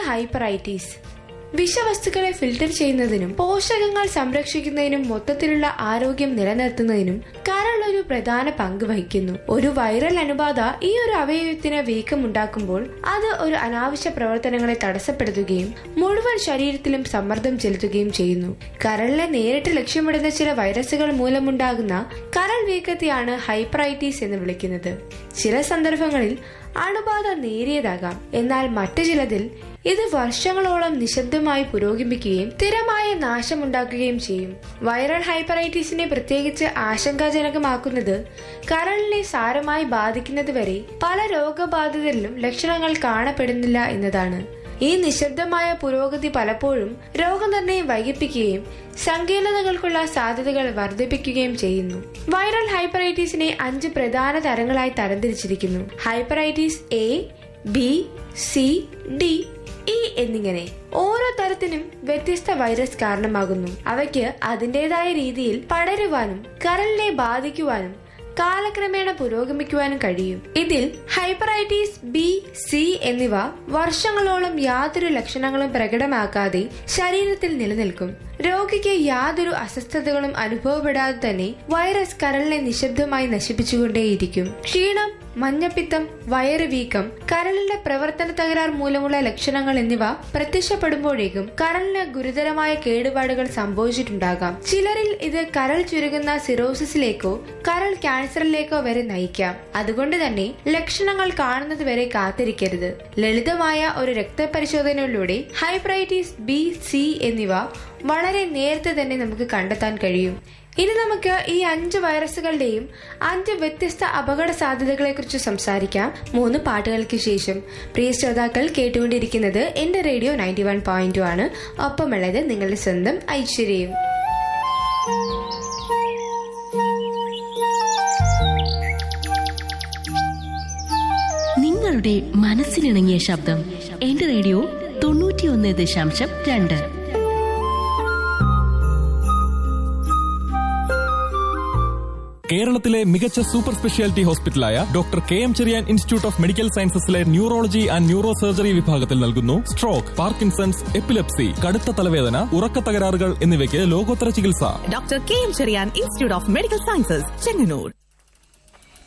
hepatitis വിഷവസ്തുക്കളെ filter ചെയ്യുന്നതിനും പോഷകങ്ങൾ സംരക്ഷിക്കുന്നതിനും മൊത്തത്തിലുള്ള ആരോഗ്യം നിലനിർത്തുന്നതിനും കരൾ ഒരു പ്രധാന പങ്ക് വഹിക്കുന്നു ഒരു വൈറൽ അണുബാധ ഈ ഒരു അവയവത്തിന് വീക്കമുണ്ടാക്കുമ്പോൾ അത് ഒരു അനാവശ്യ പ്രവർത്തനങ്ങളെ തടസ്സപ്പെടുത്തുകയും മുഴുവൻ ശരീരത്തിലും സമ്മർദ്ദം ചെലുത്തുകയും ചെയ്യുന്നു കരളിനെ നേരിട്ട് ലക്ഷ്യമിടുന്ന ചില വൈറസുകൾ മൂലമുണ്ടാകുന്ന കരൾ വീക്കത്തെയാണ് ഹൈപ്പറൈറ്റീസ് എന്ന് വിളിക്കുന്നത് ചില സന്ദർഭങ്ങളിൽ അണുബാധ നേരിയതാകാം എന്നാൽ മറ്റു ചിലതിൽ ഇത് വർഷങ്ങളോളം നിശബ്ദമായി പുരോഗമിക്കുകയും സ്ഥിരമായ നാശമുണ്ടാക്കുകയും ചെയ്യും വൈറൽ ഹൈപ്പറൈറ്റിസിനെ പ്രത്യേകിച്ച് ആശങ്കാജനകമാക്കുന്നത് കരളിനെ സാരമായി ബാധിക്കുന്നതുവരെ പല രോഗബാധിതരിലും ലക്ഷണങ്ങൾ കാണപ്പെടുന്നില്ല എന്നതാണ് ഈ നിശബ്ദമായ പുരോഗതി പലപ്പോഴും രോഗനിർണയം വൈകിപ്പിക്കുകയും സങ്കീർണതകൾക്കുള്ള സാധ്യതകൾ വർദ്ധിപ്പിക്കുകയും ചെയ്യുന്നു വൈറൽ ഹൈപ്പറൈറ്റീസിനെ അഞ്ച് പ്രധാന തരങ്ങളായി തരംതിരിച്ചിരിക്കുന്നു hepatitis A B C D E എന്നിങ്ങനെ ഓരോ തരത്തിനും വ്യത്യസ്ത വൈറസ് കാരണമാകുന്നു അവയ്ക്ക് അതിൻ്റെതായ രീതിയിൽ പടരുവാനും കരളിനെ ബാധിക്കുവാനും കാലക്രമേണ പുരോഗമിക്കുവാനും കഴിയും ഇതിൽ ഹൈപ്പറൈറ്റീസ് ബി സി എന്നിവ വർഷങ്ങളോളം യാതൊരു ലക്ഷണങ്ങളും പ്രകടമാക്കാതെ ശരീരത്തിൽ നിലനിൽക്കും രോഗിക്ക് യാതൊരു അസ്വസ്ഥതകളും അനുഭവപ്പെടാതെ തന്നെ വൈറസ് കരളിനെ നിശബ്ദമായി നശിപ്പിച്ചുകൊണ്ടേയിരിക്കും ക്ഷീണം മഞ്ഞപ്പിത്തം വയറ് വീക്കം കരളിന്റെ പ്രവർത്തന തകരാർ മൂലമുള്ള ലക്ഷണങ്ങൾ എന്നിവ പ്രത്യക്ഷപ്പെടുമ്പോഴേക്കും കരളിന് ഗുരുതരമായ കേടുപാടുകൾ സംഭവിച്ചിട്ടുണ്ടാകാം ചിലരിൽ ഇത് കരൾ ചുരുങ്ങുന്ന സിറോസിസിലേക്കോ കരൾ ക്യാൻസറിലേക്കോ വരെ നയിക്കാം അതുകൊണ്ട് തന്നെ ലക്ഷണങ്ങൾ കാണുന്നത് വരെ കാത്തിരിക്കരുത് ലളിതമായ ഒരു രക്തപരിശോധനയിലൂടെ ഹൈപ്രൈറ്റീസ് ബി സി എന്നിവ വളരെ നേരത്തെ തന്നെ നമുക്ക് കണ്ടെത്താൻ കഴിയും ഇനി നമുക്ക് ഈ അഞ്ച് വൈറസുകളുടെയും അഞ്ച് വ്യത്യസ്ത അപകട സാധ്യതകളെ കുറിച്ച് സംസാരിക്കാം മൂന്ന് പാട്ടുകൾക്ക് ശേഷം പ്രിയ ശ്രോതാക്കൾ കേട്ടുകൊണ്ടിരിക്കുന്നത് എന്റെ റേഡിയോ നയൻറ്റി വൺ പോയിന്റ് ആണ് ഒപ്പമുള്ളത് നിങ്ങളുടെ സ്വന്തം ഐശ്വര്യയും നിങ്ങളുടെ മനസ്സിനിണങ്ങിയ ശബ്ദം എന്റെ റേഡിയോ തൊണ്ണൂറ്റിയൊന്ന് ദശാംശം രണ്ട് കേരളത്തിലെ മികച്ച സൂപ്പർ സ്പെഷ്യാലിറ്റി ഹോസ്പിറ്റലായ doctor K M Cherian institute of medical സയൻസസിലെ ന്യൂറോളജി ആൻഡ് ന്യൂറോ സർജറി വിഭാഗത്തിൽ നൽകുന്നു സ്ട്രോക്ക് പാർക്കിൻസൺസ് എപ്പിലെപ്സി കടുത്ത തലവേദന ഉറക്ക തകരാറുകൾ എന്നിവയ്ക്ക് ലോകോത്തര ചികിത്സ doctor K M Cherian institute of medical sciences Chengannur